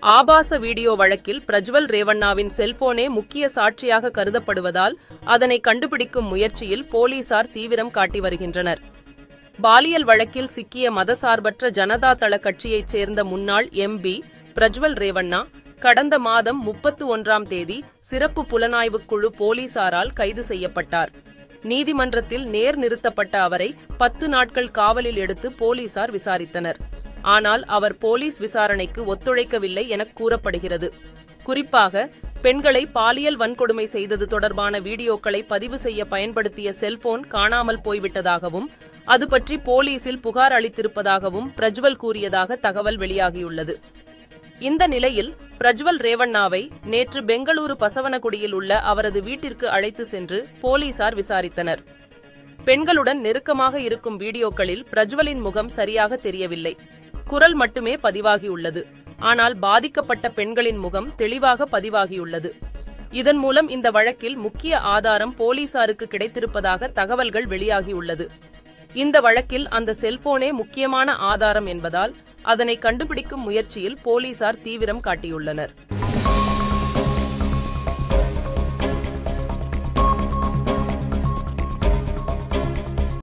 ஆபாச வீடியோ வழக்கில் பிரஜ்வல் ரேவண்ணாவின் செல்போனே முக்கிய சாட்சியாக கருதப்படுவதால் அதனை கண்டுபிடிக்கும் முயற்சியில் போலீசார் தீவிரம் காட்டி வருகின்றனர் பாலியல் வழக்கில் சிக்கிய மதசார்பற்ற ஜனதா தள கட்சியைச் சேர்ந்த முன்னாள் எம்பி பிரஜ்வல் ரேவண்ணா கடந்த மாதம் முப்பத்து ஒன்றாம் தேதி சிறப்பு புலனாய்வுக் குழு போலீசாரால் கைது செய்யப்பட்டார் நீதிமன்றத்தில் நேர் நிறுத்தப்பட்ட அவரை பத்து நாட்கள் காவலில் எடுத்து போலீசார் விசாரித்தனர் ஆனால் அவர் போலீஸ் விசாரணைக்கு ஒத்துழைக்கவில்லை என கூறப்படுகிறது குறிப்பாக பெண்களை பாலியல் வன்கொடுமை செய்தது தொடர்பான வீடியோக்களை பதிவு செய்ய பயன்படுத்திய செல்போன் காணாமல் போய்விட்டதாகவும் அது பற்றி போலீசில் புகார் அளித்திருப்பதாகவும் பிரஜ்வல் கூறியதாக தகவல் வெளியாகியுள்ளது இந்த நிலையில் பிரஜ்வல் ரேவண்ணாவை நேற்று பெங்களூரு பசவனகுடியில் உள்ள அவரது வீட்டிற்கு அழைத்து சென்று போலீசார் விசாரித்தனர் பெண்களுடன் நெருக்கமாக இருக்கும் வீடியோக்களில் பிரஜ்வலின் முகம் சரியாக தெரியவில்லை குரல் மட்டுமே பதிவாகியுள்ளது ஆனால் பாதிக்கப்பட்ட பெண்களின் முகம் தெளிவாக பதிவாகியுள்ளது இதன் மூலம் இந்த வழக்கில் முக்கிய ஆதாரம் போலீசாருக்கு கிடைத்திருப்பதாக தகவல்கள் வெளியாகியுள்ளது இந்த வழக்கில் அந்த செல்போனே முக்கியமான ஆதாரம் என்பதால் அதனை கண்டுபிடிக்கும் முயற்சியில் போலீசார் தீவிரம் காட்டியுள்ளனர்